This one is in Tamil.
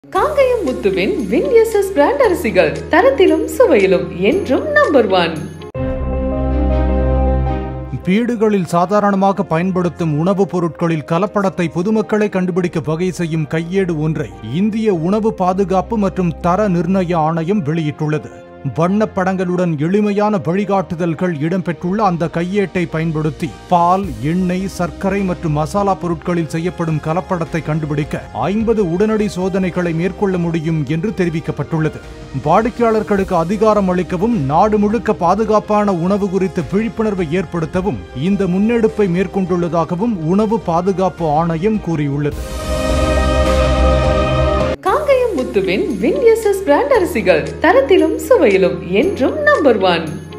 காங்கயம் முத்துவின் வின் எஸ்எஸ் பிராண்ட் அரிசிகள் தரத்திலும் சுவையிலும் என்றும் நம்பர் ஒன் வீடுகளில் சாதாரணமாக பயன்படுத்தும் உணவுப் பொருட்களில் கலப்படத்தை பொதுமக்களை கண்டுபிடிக்க வகை செய்யும் கையேடு ஒன்றை இந்திய உணவு பாதுகாப்பு மற்றும் தர நிர்ணய ஆணையம் வெளியிட்டுள்ளது வண்ணப் படங்களுடன் எளிமையான வழிகாட்டுதல்கள் இடம்பெற்றுள்ள அந்த கையேட்டை பயன்படுத்தி பால் எண்ணெய் சர்க்கரை மற்றும் மசாலா பொருட்களில் செய்யப்படும் கலப்படத்தை கண்டுபிடிக்க ஐம்பது உடனடி சோதனைகளை மேற்கொள்ள முடியும் என்று தெரிவிக்கப்பட்டுள்ளது வாடிக்கையாளர்களுக்கு அதிகாரம் அளிக்கவும் நாடு முழுக்க பாதுகாப்பான உணவு குறித்து விழிப்புணர்வை ஏற்படுத்தவும் இந்த முன்னெடுப்பை மேற்கொண்டுள்ளதாகவும் உணவு பாதுகாப்பு ஆணையம் கூறியுள்ளது காங்கயம் முத்துவின் வின் எஸ்எஸ் பிராண்ட் அரிசிகள் தரத்திலும் சுவையிலும் என்றும் நம்பர் ஒன்